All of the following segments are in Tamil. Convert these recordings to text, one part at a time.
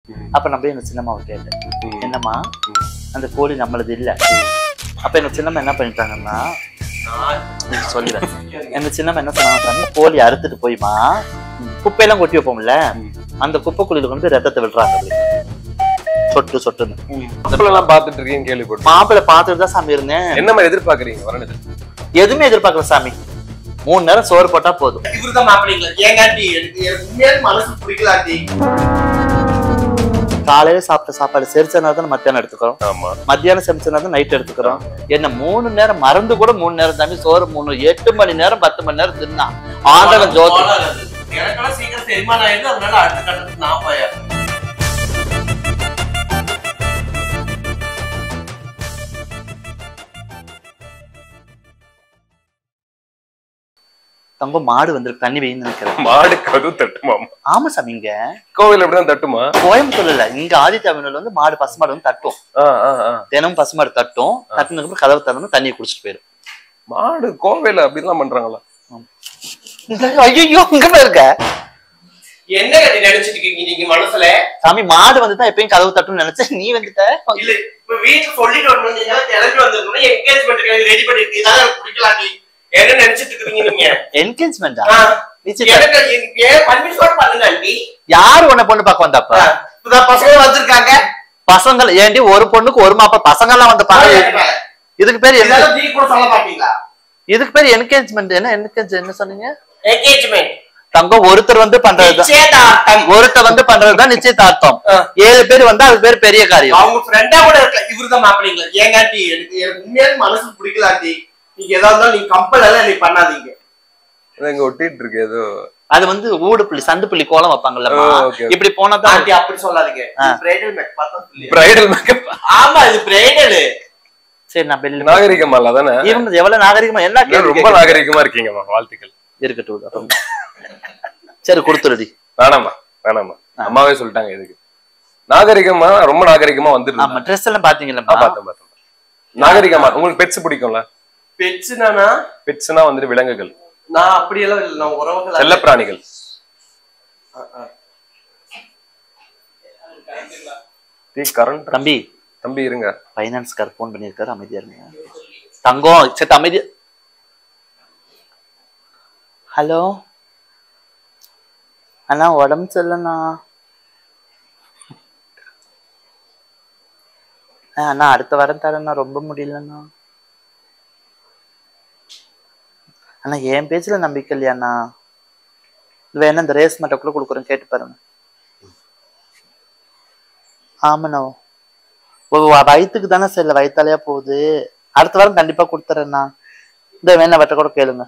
அப்ப நான் போய் எங்க சின்னம்மாவை கேட்டேன் ம். என்னம்மா ம். அந்த கோழி நம்மளது இல்ல அப்ப எங்க சின்னம்மா என்ன பண்ணிட்டாங்கன்னா நான் சொல்லிடுறேன் எங்க சின்னம்மா என்ன சொன்னாங்க கோழி அறுத்துட்டு போய்மா குப்பையெல்லாம் கொட்டி வைப்போம்ல ம். அந்த குப்பை குழியில கொண்டு ரத்தத்தை விடுறாங்க அப்படி. சொட்டு சொட்டுன்னு எல்லாம் பாத்துட்டு இருக்கீங்க கேள்விப்பட்டேன் மாப்பிள்ளை பார்த்துட்டு தான் சாமி இருந்தேன் என்ன மாதிரி எதிர்பார்க்கறீங்க வரணும் எதுவுமே எதிர்பார்க்கல சாமி மூணு நேரம் சோறு போட்டா போதும் இவருதான் மாப்பிள்ளைங்களா ஏங்காண்டி எனக்கு எனக்கு உண்மையாவே மனசு பிடிக்கலாண்டி காலையில சாப்பிட்ட சாப்பாடு செரிச்சனா தான் மத்தியானம் எடுத்துக்கிறோம் ஆமா மத்தியானம் செமிச்சனா தான் நைட் எடுத்துக்கிறோம் என்ன மூணு நேரம் மறந்து கூட மூணு நேரம் சாமி சோறு மூணு எட்டு மணி நேரம் பத்து மணி நேரம் தின்னா ஆண்டவன் ஜோதி எனக்கெல்லாம் சீக்கிரம் செரிமானம் ஆயிடுது அதனால அடுத்த கட்டத்துக்கு நான் போயாரு தங்கம் மாடு வந்திருக்கு தண்ணி வெயின்னு நினைக்கிறேன் மாடு கதவு தட்டுமாமா ஆமா சாமி இங்க கோவில் எப்படிதான் தட்டுமா கோயம்புத்தூர்ல இல்ல இங்க ஆதித்யாவினில் வந்து மாடு பசுமாடு வந்து தட்டும் ஆ, ஆ, ஆ. தினமும் பசுமாடு தட்டும் தட்டுனதுக்கு அப்புறம் கதவை திறந்து தண்ணியை குடிச்சிட்டு போயிடும் மாடு கோவையில அப்படிலாம் பண்றாங்களா ஐயோ இங்க போயிருக்க என்ன கட்டி நினைச்சிட்டு இருக்கீங்க நீங்க மனசுல சாமி மாடு வந்து தான் எப்பயும் கதவு தட்டும்னு நினைச்சேன் நீ வந்துட்ட இல்ல இப்ப வீட்டுல சொல்லிட்டு வரணும் நீங்க கிளம்பி வந்திருக்கணும் என்கேஜ்மெண்ட் ரெடி பண்ணிருக்கீங்க இதான் எனக்கு பிடிக்கலாண்டி என்ன நினைச்சிட்டு இருக்கீங்க நீங்க என்கேஜ்மெண்டா ஆ, நிச்சயம் எனக்கு எனக்கு ஏன் பர்மிஷன் பண்ணுங்க ஆண்டி யார் உன்னை பொண்ணு பார்க்க வந்தாப்ப ஆ, இப்பதான் பசங்க வந்திருக்காங்க பசங்க ஏண்டி ஒரு பொண்ணுக்கு ஒரு மாப்ப பசங்க எல்லாம் வந்து பாக்க இதுக்கு பேர் என்ன இதெல்லாம் நீ கூட சொல்ல மாட்டீங்களா இதுக்கு பேர் என்கேஜ்மெண்ட் என்ன என்கேஜ் என்ன சொன்னீங்க என்கேஜ்மெண்ட் தங்கம் ஒருத்தர் வந்து பண்றதுதான் நிச்சயதார்த்தம் ஒருத்தர் வந்து பண்றதுதான் நிச்சயதார்த்தம் ஆ. ஏழு பேர் வந்து அது பேர் பெரிய காரியம் அவங்க ஃப்ரெண்டா கூட இருக்கலாம் இவருதான் மாப்பிள்ளைங்களா ஏங்காண்டி எனக்கு எனக்கு உண்மையாவே மனசு பிடிக்கலாண்டி நீங்க எதா இருந்தாலும் நீங்க கம்பல் எல்லாம் நீ பண்ணாதீங்க இது இங்க ஒட்டிட்டு இருக்கு ஏதோ அது வந்து ஊடு புள்ளி சந்து புள்ளி கோலம் வைப்பாங்கல்லம்மா ஓ, okay, okay. இப்படி போனதான் ஆண்டி அப்படி சொல்லாதீங்க ஆ. பிரைடல் மேக் பார்த்தா சொல்லியா? பிரைடல் மேக்கப் ஆமா இது பிரைடல் சரி நான் பெல்லு நாகரிகமால தானே இவங்க எவ்வளவு நாகரிகமா என்ன இல்ல, கேள்வி ரொம்ப கேக்குறீங்க? நாகரிகமா இருக்கீங்கம்மா வாழ்த்துக்கள் இருக்கட்டும் அப்புறம். சரி கொடுத்துருடி வேணாமா வேணாமா அம்மாவே சொல்லிட்டாங்க எதுக்கு நாகரிகமா ரொம்ப நாகரிகமா வந்துட்டு ஆமா ட்ரெஸ் எல்லாம் பாத்தீங்களா பார்த்தேன் பார்த்தேன் நாகரிகமா உங்களுக்கு பெட்ஸ் பிடிக்கும்ல பெட்ஸ் நானா பெட்ஸ்னா வந்துட்டு விலங்குகள் நான் அப்படியெல்லாம் இல்லை நான் உறவுகள் செல்ல பிராணிகள் கரண்ட் தம்பி தம்பி இருங்க ஃபைனான்ஸ்கார் ஃபோன் பண்ணியிருக்காரு அமைதியா இருங்க தங்கம் சரி அமைதியா ஹலோ அண்ணா உடம்பு சரியில்லைண்ணா ஆ, அண்ணா அடுத்த வாரம் தரேண்ணா ரொம்ப முடியலண்ணா அண்ணா என் பேச்சுல நம்பிக்கை இல்லையாண்ணா வேணா இந்த ரேஸ் மட்டும் கூட கொடுக்குறேன் கேட்டு பாருங்க ஆமாண்ணா ஒரு வ- வயித்துக்கு தானே சரியில்லை வயித்தாலையா போகுது அடுத்த வாரம் கண்டிப்பா கொடுத்துறேண்ணா இந்த வேணா வட்ட கூட கேளுங்க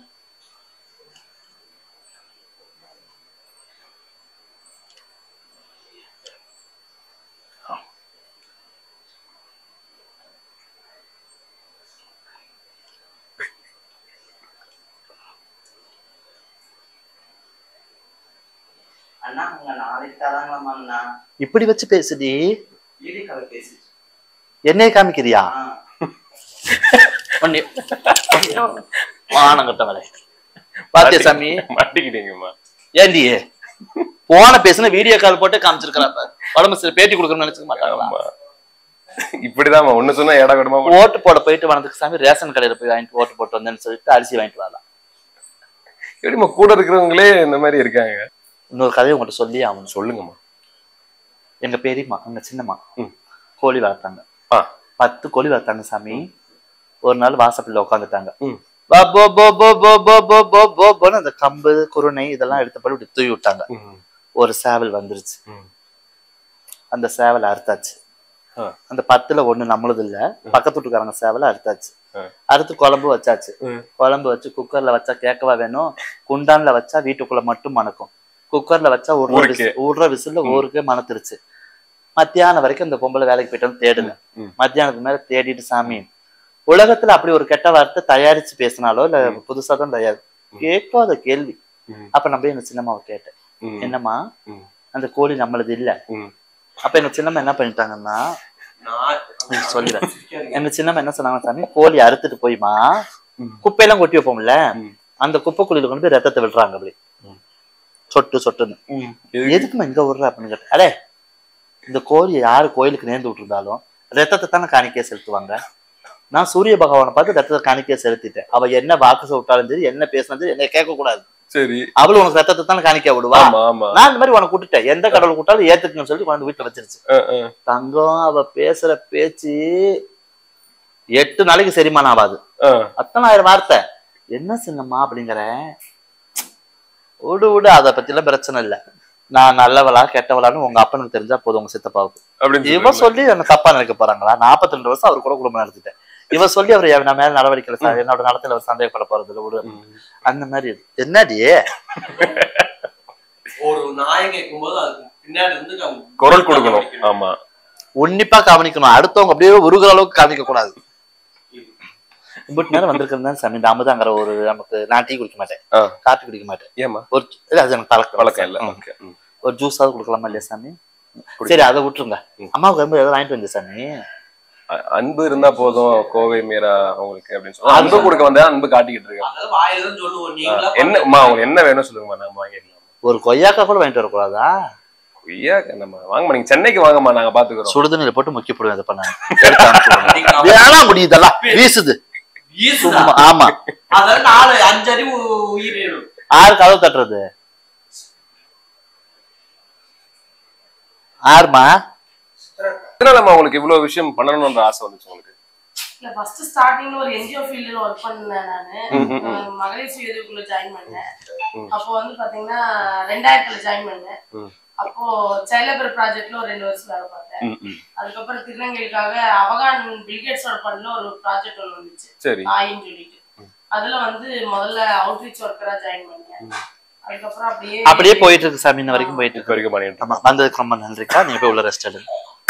அண்ணா உங்க நாளைக்கு தராங்களாமா அண்ணா இப்படி வச்சு பேசுடி வீடியோ கால் பேசி என்னைய காமிக்கிறியா ஒண்ணு வானம் கட்டவளே பாத்தியா சாமி மாட்டிக்கிட்டீங்கம்மா ஏண்டி போன பேசுன வீடியோ கால் போட்டு காமிச்சிருக்கிறாப்ப உடம்பு சில பேட்டி கொடுக்கணும்னு நினைச்சுக்க மாட்டாங்களா ஆமா இப்படிதாம்மா ஒண்ணு சொன்னா ஏடா கூடமா ஓட்டு போட போயிட்டு வனதுக்கு சாமி ரேஷன் கடையில போய் வாங்கிட்டு ஓட்டு போட்டு வந்தேன்னு சொல்லிட்டு அரிசி வாங்கிட்டு வரலாம் எப்படிமா கூட இருக்கிறவங்களே இந்த மாதிரி இருக்காங்க இன்னொரு கதையை உங்கள்கிட்ட சொல்லி ஆகணும் சொல்லுங்கம்மா எங்க பெரியம்மா எங்க சின்னம்மா ம். கோழி வளர்த்தாங்க ஆ பத்து கோழி வளர்த்தாங்க சாமி ஒரு நாள் வாசப்படியில் உட்காந்துட்டாங்க ம் போ போ போ போ போ போ போ போ போ போன்னு அந்த கம்பு குருணை இதெல்லாம் எடுத்தபடி இப்படி தூவி விட்டாங்க ம் ஒரு சேவல் வந்துருச்சு ம் அந்த சேவலை அறுத்தாச்சு ஆ. அந்த பத்துல ஒண்ணு நம்மளது இல்ல பக்கத்து வீட்டுக்காரங்க சேவலை அறுத்தாச்சு ஆ. அறுத்து குழம்பு வச்சாச்சு ம். குழம்பு வச்சு குக்கர்ல வச்சா கேட்கவா வேணும் குண்டான்ல வச்சா வீட்டுக்குள்ள மட்டும் மணக்கும் குக்கர்ல வச்சா ஒரு ஊருக்கே. விசில் விடுற விசில்ல ஊருக்கே மணத்துருச்சு மத்தியானம் வரைக்கும் இந்த பொம்பளை வேலைக்கு போயிட்டு தேடுங்க ம். மத்தியானத்துக்கு மேல தேடிட்டு சாமி உலகத்துல அப்படி ஒரு கெட்ட வார்த்தை தயாரிச்சு பேசினாலோ இல்ல புதுசா தான் தயார் கேட்காத கேள்வி ம். அப்ப நான் போய் எங்க சின்னம்மாவை கேட்டேன் ம். என்னம்மா ம். அந்த கோழி நம்மளது இல்ல ம். அப்ப எங்க சின்னம்மா என்ன பண்ணிட்டாங்கன்னா நான் சொல்லிடுறேன் எங்க சின்னம்மா என்ன சொன்னாங்க சாமி கோழி அறுத்துட்டு போய்மா ம். குப்பையெல்லாம் கொட்டி வைப்போம்ல ம். அந்த குப்பை குழியில கொண்டு போய் ரத்தத்தை விடுறாங்க அப்படி ம். சொட்டு சொட்டுன்னு ம். எதுக்கு? எதுக்குமா இங்க விடுற அப்படின்னு கேட்டேன் அடே இந்த கோழியை யாரு கோயிலுக்கு நேர்ந்து விட்டுருந்தாலும் ரத்தத்தை தானே காணிக்கையா செலுத்துவாங்க நான் சூரிய பகவானை பார்த்து ரத்தத்தை காணிக்கையா செலுத்திட்டேன் அவ என்ன வாக்கு விட்டாலும் சரி என்ன பேசினாலும் சரி என்ன கேட்க கூடாது சரி அவளும் உனக்கு ரத்தத்தை தானே காணிக்க விடுவா ஆமா ஆமா நான் இந்த மாதிரி உனக்கு விட்டுட்டேன் எந்த கடவுள் கூட்டாலும் ஏத்துக்குன்னு சொல்லி கொண்டு வீட்டுல வச்சிருச்சு அஹ், அஹ். தங்கம் அவ பேசுற பேச்சு எட்டு நாளைக்கு செரிமானம் ஆகாது அஹ். அத்தனாயிரம் வார்த்தை என்ன சின்னம்மா அப்படிங்கிற விடு விடு அதை பத்திலாம் பிரச்சனை இல்ல நான் நல்லவளா கெட்டவளான்னு உங்க அப்பனுக்கு தெரிஞ்சா போதும் உங்க சித்தப்பாவுக்கு அப்படின்னு இவ சொல்லி என்ன தப்பா நினைக்க போறாங்களா 42 ரெண்டு வருஷம் அவர் கூட குடும்பம் நடத்திட்டேன் இவ சொல்லி அவர் என் மேல நடவடிக்கை சார் என்னோட நடத்துல அவர் சந்தேகப்பட போறது இல்ல விடு அந்த மாதிரி இருக்கு. என்னடி ஒரு நாயை கேட்கும்போது அதுக்கு பின்னாடி இருந்து நம்ம குரல் கொடுக்கணும் ஆமா உன்னிப்பா கவனிக்கணும் அடுத்தவங்க அப்படியே உருகுற அளவுக்கு காமிக்க கூடாது இப்படி நேரம் வந்திருக்கிறது சாமி இந்த அமுதாங்கிற ஒரு நமக்கு நான் டீ குடிக்க மாட்டேன் ஆ. காப்பி குடிக்க மாட்டேன் ஏமா ஒரு இல்ல அது எனக்கு பழக்கம் பழக்கம் இல்ல ம். ஓகே ம். ஒரு ஜூஸாவது கொடுக்கலாமா இல்லையா சாமி சரி அதை விட்டுருங்க ம். அம்மாவுக்கு ரொம்ப ஏதாவது வாங்கிட்டு வந்து சாமி அ- அன்பு இருந்தா போதும் கோவை மீரா அவங்களுக்கு அப்படின்னு சொல்லி அன்பு கொடுக்க வந்தா அன்பு காட்டிக்கிட்டு இருக்கேன் அதெல்லாம் வாயில தான் சொல்லுவோம் நீங்களா என்ன அம்மா உங்களுக்கு என்ன வேணும் சொல்லுங்கம்மா நம்ம வாங்கிடலாம் ஒரு கொய்யாக்கா கூட வாங்கிட்டு வரக்கூடாதா ஐயா நம்ம வாங்கம்மா நீங்க சென்னைக்கு வாங்கம்மா நாங்க பாத்துக்கிறோம் சுடுதண்ணில போட்டு முக்கி போடுவேன் அதை பண்ண நீங்க வேணாம் முடியுதெல்லாம் வீசுது ஈசுதா. சும்மா ஆமா அதாவது நாலு அஞ்சு அறிவு உயிர் வேணும் ஆறு கதவு தட்டுறது ஆறுமா எதனாலம்மா உங்களுக்கு இவ்வளவு விஷயம் பண்ணணும்ன்ற ஆசை வந்துச்சு உங்களுக்கு இல்ல ஃபர்ஸ்ட் ஸ்டார்டிங்ல ஒரு என்ஜிஓ ஃபீல்ட்ல ஒர்க் பண்ணேன் நானு ம், ம், ம். அஹ் மகளிர் சுய உதவிக்குள்ள ஜாயின் பண்ணேன் ம். அப்போ வந்து பாத்தீங்கன்னா ரெண்டாயிரத்துல ஜாயின் பண்ணேன் ம். அப்போ சைல்ட் லேபர் ப்ராஜெக்ட்ல ஒரு ரெண்டு வருஷம் வேலை பார்த்தேன் ம், ம். அதுக்கப்புறம் திருநங்கைக்காக அவகான் பில்கேட்ஸோட பண்ணல ஒரு ப்ராஜெக்ட் ஒன்று வந்துச்சு சரி ஆயின்னு சொல்லிட்டு அதுல வந்து முதல்ல அவுட்ரீச் ஒர்க்கரா ஜாயின் பண்ணேன் அதுக்கப்புறம் அப்படியே அப்படியே போயிட்டு இருக்கு சாமி இன்ன வரைக்கும் போயிட்டு இப்ப இருக்கு வரைக்கும் பண்ணிட்டு ஆமா வந்ததுக்கு ரொம்ப நன்றிக்கா நீங்க போய் உள்ள ரெஸ்ட் எடுங்க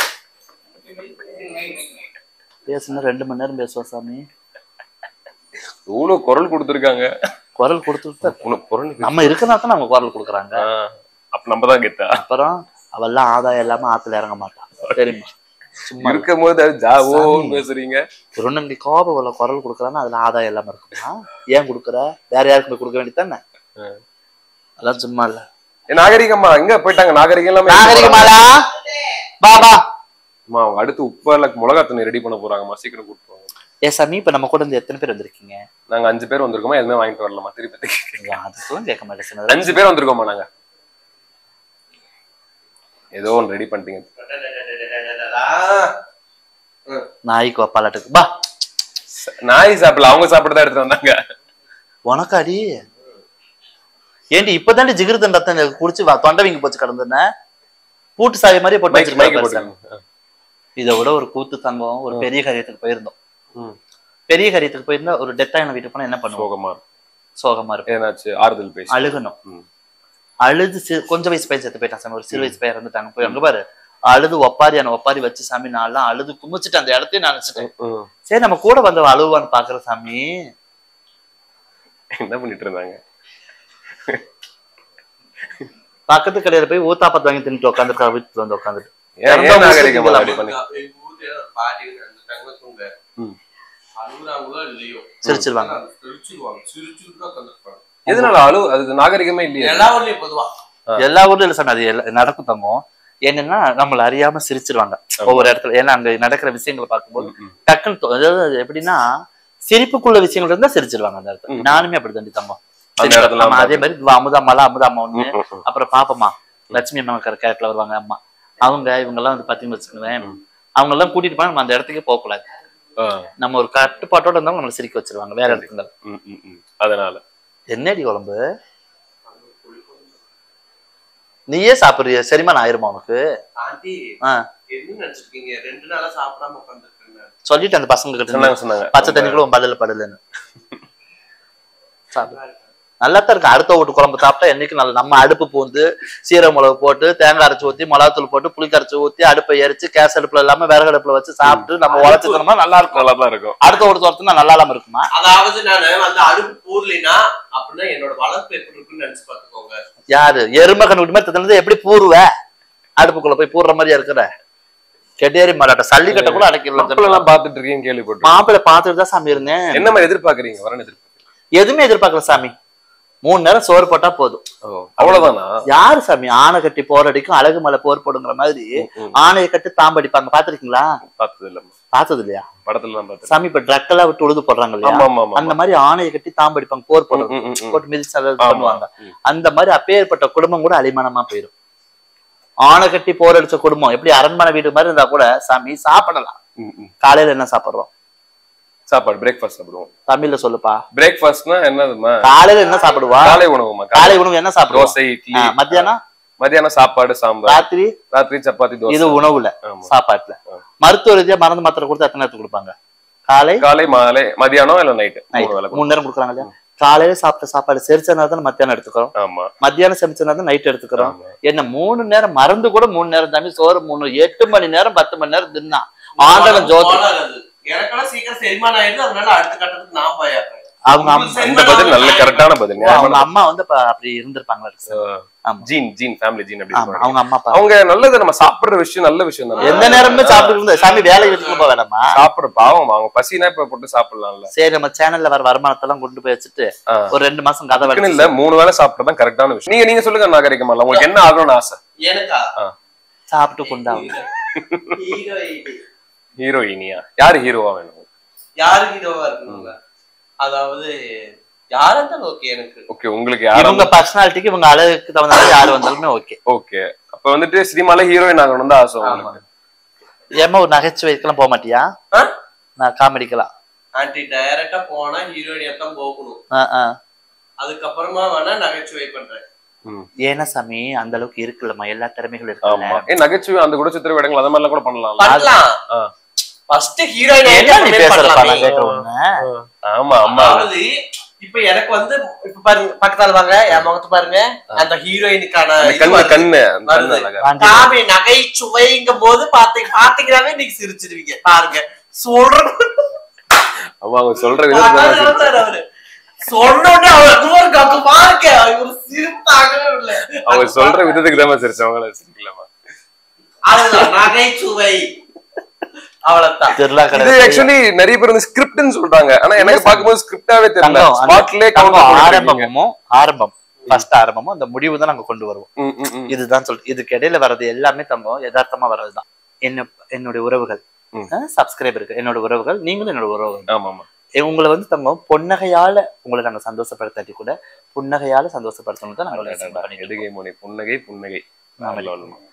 பேசுனா ரெண்டு மணி நேரம் பேசுவா சாமி இவ்வளவு குரல் கொடுத்துருக்காங்க குரல் கொடுத்துட்டு உனக்கு குரல் நம்ம இருக்கிறதா தான் நம்ம குரல் கொடுக்குறாங்க ஆ, அப்ப நம்ம தான் கெத்தா அப்புறம் அவெல்லாம் ஆதாயம் இல்லாம ஆத்துல இறங்க மாட்டான் தெரியுமா சும்மா இருக்கும் போது ஜாவோன்னு பேசுறீங்க திருநங்கை கோபம் உள்ள குரல் கொடுக்குறான்னா அதுல ஆதாயம் இல்லாம இருக்குமா ஏன் கொடுக்குற வேற யாருக்கு போய் கொடுக்க வேண்டியதானே ஆ. அதெல்லாம் சும்மா இல்ல ஏ, நாகரிகம்மா எங்க போயிட்டாங்க நாகரிகம் எல்லாமே நாகரிகமாலா பா பா அம்மா, அவங்க அடுத்து உப்பால மிளகா தண்ணி ரெடி பண்ண போறாங்கம்மா சீக்கிரம் கூப்பிட்டு வாங்க ஏ சாமி இப்ப நம்ம கூட இருந்து எத்தனை பேர் வந்திருக்கீங்க நாங்க அஞ்சு பேர் வந்திருக்கோமா எதுவுமே வாங்கிட்டு வரலாமா திருப்பி அதுக்கெல்லாம் கேட்க மாட்டேன் சின்னதா. அஞ்சு பேர் வந்திருக்கோமா நாங்க ஏதோ ஒன்று ரெடி பண்ணிட்டீங்க நாய்க்கு வப்பாலாட்டுக்கு பா நாய் சாப்பிடல அவங்க சாப்பிட்டு தான் எடுத்துட்டு வந்தாங்க உனக்காடி ஏண்டி இப்பதாண்டி ஜிகிரு தண்டத்தை குடிச்சு வா- தொண்டை வீங்கி போச்சு கிடந்துன பூட்டு சாவி மாதிரி போட்டு மைக் மைக் வச்சிருக்காரு சாமி. போட்டு இதை விட ஒரு கூத்து தங்கம் ஒரு பெரிய காரியத்துக்கு போயிருந்தோம் ம். பெரிய காரியத்துக்கு போயிருந்தா ஒரு டெத் ஆயின வீட்டுக்கு போனா என்ன பண்ணுவோம் சோகமா இருக்கும். சோகமா இருக்கும் ஏதாச்சு ஆறுதல் பேசி அழுகணும் ம். அழுது சி- கொஞ்சம் வயசு பையன் செத்து போயிட்டான் சாமி ஒரு சிறு வயசு பையன் இறந்துட்டாங்க போய் அங்க பாரு அழுது ஒப்பாரி அந்த ஒப்பாரி வச்சு சாமி நான்லாம் அழுது குமிச்சிட்டு அந்த இடத்தையும் நான் நினைச்சிட்டேன் ம். சரி நம்ம கூட வந்த அழுவான்னு பாக்குற சாமி என்ன பண்ணிட்டு இருந்தாங்க பக்கத்து கடையில போய் ஊத்தாப்பத்து வாங்கி தின்னுட்டு உட்காந்துருக்கா வீட்டுல வந்து உட்காந்துட்டு ஏன் இறந்தா ஏன் நாகரிகமா ஊசி அப்படி பண்ணி எங்க ஊர்ல பாட்டி ரெண்டு தூங்க ம். அழுகுறாங்களோ இல்லையோ சிரிச்சிருவாங்க சிரிச்சிருவாங்க சிரிச்சுட்டு தான் உட்காந்துருப்பாங்க எதனால அழு அது நாகரிகமே இல்லையா எல்லா ஊர்லயும் பொதுவா எல்லா ஊர்லயும் இல்ல சாமி அது எல்லா- நடக்கும் தங்கம் என்னன்னா நம்மள அறியாம சிரிச்சிருவாங்க ஒவ்வொரு இடத்துல ஏன்னா அங்க நடக்கிற விஷயங்களை பார்க்கும்போது ம், ம். டக்குன்னு தோ- அதாவது அது எப்படின்னா சிரிப்புக்குள்ள விஷயங்கள் இருந்தா சிரிச்சிருவாங்க அந்த இடத்துல ம். நானுமே அப்படி தண்டி தங்கம் அந்த இடத்துல ஆமா, அதே மாதிரி இவ அமுதாம்மாலாம் அமுதாம்மா ஒண்ணு ம், ம், ம். அப்புறம் பாப்பம்மா லட்சுமி அம்மா கேரக்டர்ல வருவாங்க அம்மா அவங்க இவங்க எல்லாம் வந்து பாத்தீங்கன்னு வச்சுக்கோங்களேன் அவங்க எல்லாம் கூட்டிட்டு போனா நம்ம அந்த இடத்துக்கே போக கூடாது ஆ. நம்ம ஒரு கட்டுப்பாட்டோட இருந்தாலும் நம்மளை சிரிக்க வச்சிருவாங்க வேற இடத்துல ம், ம், ம். அதனால என்னடி குழம்பு நீயே சாப்பிடுறிய சரிமா நான் ஆயிருமா உனக்கு ஆண்டி ஆ என்ன நினைச்சிருக்கீங்க ரெண்டு நாளா சாப்பிடாம உட்காந்துருக்கேன் சொல்லிட்டு அந்த பசங்க கிட்ட சொன்னாங்க சொன்னாங்க பச்சை தண்ணி கூட உன் பல்லுல படலன்னு சாப்பிடு நல்லா தான் இருக்கு அடுத்த வீட்டு குழம்பு சாப்பிட்டா என்னைக்கு நல்ல நம்ம அடுப்பு பூந்து சீரக மிளகு போட்டு தேங்காய் அரைச்சு ஊத்தி மிளகாத்தூள் போட்டு புளி கரைச்சு ஊத்தி அடுப்பை எரிச்சு கேஸ் அடுப்புல இல்லாம விறகு அடுப்புல வச்சு சாப்பிட்டு நம்ம உழைச்சு தரமா நல்லா இருக்கும் நல்லா தான் இருக்கும் அடுத்த ஒரு தோரத்துனா நல்லா இல்லாம இருக்குமா அதாவது நானு வந்து அடுப்பு பூர்லினா அப்படின்னா என்னோட வளர்ப்பு எப்படி இருக்குன்னு நினைச்சு பாத்துக்கோங்க யாரு எருமை கண்ணு விட்டு மாதிரி திறந்து எப்படி பூருவ அடுப்புக்குள்ள போய் பூர்ற மாதிரியா இருக்கிற கெட்டேரி மாட்டாட்ட சல்லிக்கட்டை கூட மக்கள் அடைக்கல எல்லாம் பாத்துட்டு இருக்கீங்கன்னு கேள்விப்பட்டேன் மாப்பிள்ளை பார்த்துட்டு தான் சாமி இருந்தேன் என்ன மாதிரி எதிர்பார்க்கறீங்க வரணும் எதிர்பார்க்கறீங்க எதுவுமே எதிர்பார்க்கல சாமி மூணு நேரம் சோறு போட்டா போதும் ஓ, அவ்வளவுதானா யாரு சாமி ஆணை கட்டி போர் அடிக்கும் அழகு மலை போர் போடுங்கிற மாதிரி ம், ம். ஆணையை கட்டி தாம்படிப்பாங்க பாத்திருக்கீங்களா பார்த்தது இல்ல பார்த்தது இல்லையா படத்துல தான் பார்த்தேன் சாமி இப்ப ட்ரக் எல்லாம் விட்டு உழுது போடுறாங்க இல்லையா ஆமா ஆமா ஆமா அந்த மாதிரி ஆணையை கட்டி தாம்படிப்பாங்க போர் போடுறது ம், ம், ம். போட்டு மிதிச்சு அதை ஆமா. பண்ணுவாங்க ம். அந்த மாதிரி அப்பேற்பட்ட குடும்பம் கூட அலிமானமா போயிடும் ஆணை கட்டி போர் அடிச்ச குடும்பம் எப்படி அரண்மனை வீடு மாதிரி இருந்தா கூட சாமி சாப்பிடலாம் ம், ம். காலையில என்ன சாப்பிடுறோம் சாப்பாடு பிரேக்ஃபாஸ்ட் சாப்பிடுவோம் தமிழ்ல சொல்லுப்பா பிரேக்ஃபாஸ்ட்னா என்னதுமா காலையில என்ன சாப்பிடுவா காலை உணவுமா காலை உணவு என்ன சாப்பிடுவோம் தோசை இட்லி ஆ, மத்தியானம் மத்தியானம் சாப்பாடு சாம்பார் ராத்திரி ராத்திரி சப்பாத்தி இது தோசை உணவுல ஆமா. சாப்பாட்டுல ஆ. மருத்துவ ரீதியா மருந்து மாத்திரை கொடுத்து எத்தனை நேரத்துக்கு கொடுப்பாங்க காலை காலை மாலை மதியானம் இல்ல நைட்டு night. மூணு வேலை மூணு நேரம் கொடுக்குறாங்க இல்லையா காலையில சாப்பிட்ட சாப்பாடு செரிச்ச நேரம் தான் மத்தியானம் எடுத்துக்கிறோம் ஆமா மத்தியானம் செமிச்ச நேரம் நைட் எடுத்துக்கிறோம் ஆமா. என்ன மூணு நேரம் மறந்து கூட மூணு நேரம் தாண்டி சோறு மூணு எட்டு மணி நேரம் பத்து மணி நேரம் தின்னா ஆண்டவன் ஜோதி கோளாறு அது. எனக்கெல்லாம் சீக்கிரம் செரிமானம் ஆயிடுது அதனால அடுத்த கட்டத்துக்கு நான் போயிடுறேன் அவங்க அம்மா அந்த பதில் நல்ல கரெக்டான பதில் அவங்க நியாயமான அம்மா வந்து இப்ப அப்படி இருந்திருப்பாங்களா சார் ஆமா. ஜீன் ஜீன் ஃபேமிலி ஜீன் அப்படி ஆமா சொல்றாங்க. அவங்க அம்மா அப்பா அவங்க நல்லது நம்ம சாப்பிடுற விஷயம் நல்ல விஷயம் தானே எந்த நேரமே சாப்பிட்டு இருந்த சாமி வேலை எடுத்துட்டு போக வேணாமா சாப்பிடுற பாவம் அவங்க பசினா இப்ப போட்டு சாப்பிடலாம்ல சரி நம்ம சேனல்ல வர வருமானத்தை எல்லாம் கொண்டு போய் வச்சுட்டு ஆ. ஒரு ரெண்டு மாசம் கதை டக்குன்னு வச்சு இல்ல மூணு வேளை சாப்பிட்டதான் கரெக்டான விஷயம் நீங்க நீங்க சொல்லுங்க நாகரிகமா உங்களுக்கு என்ன ஆகணும்னு ஆசை எனக்கா சாப்பிட்டு கொண்டாங்க ஹீரோயின் ஹீரோயினியா யாரு ஹீரோவா வேணும் யாரு ஹீரோவா இருக்கணுங்க அதாவது யாரா இருந்தாலும் ஓகே எனக்கு ஓகே உங்களுக்கு யாரும் இவங்க பர்சனாலிட்டிக்கு இவங்க அழகுக்கு தகுந்த மாதிரி யாரு வந்தாலுமே ஓகே ஓகே அப்ப வந்துட்டு சினிமால ஹீரோயின் ஆகணும் தான் ஆசை உங்களுக்கு ஏமா ஒரு நகைச்சுவைக்கெல்லாம் போக மாட்டியா ஆ? நான் காமெடிக்கலாம் ஆன்டி டைரக்டா போனா ஹீரோயினியா தான் போகணும் ஆ, ஆ. அதுக்கப்புறமா வேணா நகைச்சுவை பண்றேன் ம். ஏன்னா சாமி அந்த அளவுக்கு இருக்குல்லம்மா எல்லா திறமைகளும் ஆமா இருக்குல்ல ஏ நகைச்சுவை அந்த கூட சித்திர வேடங்கள் அந்த மாதிரிலாம் கூட பண்ணலாம் பண்ணலாம் ஆ. ஃபர்ஸ்ட் ஹீரோயின் என்ன நீ பேசுறப்பா நான் கேட்ட உடனே ஆமா ஆமா அதாவது இப்ப எனக்கு வந்து இப்ப பாருங்க பக்கத்தால வாங்க என் முகத்து பாருங்க அந்த ஹீரோயினுக்கான அந்த இது கண்ணு வருது. கண்ணு அந்த கண்ணு வருது. அழகா வாங்கி- காமி நகைச்சுவைங்கும் போது பாத்தீங்க பாத்தீங்கன்னாவே நீங்க சிரிச்சிருவீங்க பாருங்க சொல்றது ஆமா அவங்க சொல்ற விதத்துல பாத்தாரு அவரு சொன்னோடனே அவர் தூரம் காத்து பாருங்க இவர் சிரித்தாகவே இல்லை அவங்க சொல்ற விதத்துக்கு தான் சிரிச்சவங்கள சிரிக்கலாமா அதுதான் நகைச்சுவை அவ்வளவுதான் திருவிழா இது கடை ஆக்சுவலி நிறைய பேர் வந்து ஸ்கிரிப்ட்னு சொல்றாங்க ஆனா எனக்கு இல்ல பாக்கும்போது ஸ்கிரிப்டாவே தெரியல தங்கம், அந்த- ஸ்பாட்லயே தங்கம் கவுண்ட் ஆரம்பமும் ஆரம்பம் ஃபர்ஸ்ட் ஆரம்பமும் அந்த முடிவு தான் நாங்க கொண்டு வருவோம் இதுதான் சொல் இதுக்கு இடையில வர்றது எல்லாமே தங்கம் யதார்த்தமா வர்றதுதான் என்ன என்னுடைய உறவுகள் ம். சப்ஸ்கிரைபருக்கு என்னோட உறவுகள் நீங்களும் என்னோட உறவுகள் ஆமா ஆமா எ- உங்களை வந்து தங்கம் பொன்னகையால உங்களை நாங்க சந்தோஷப்படுத்தாட்டி கூட புன்னகையால சந்தோஷப்படுத்தணும் தான் நாங்க எதுகை மொழி புன்னகை புன்னகை ஆமா. நல்ல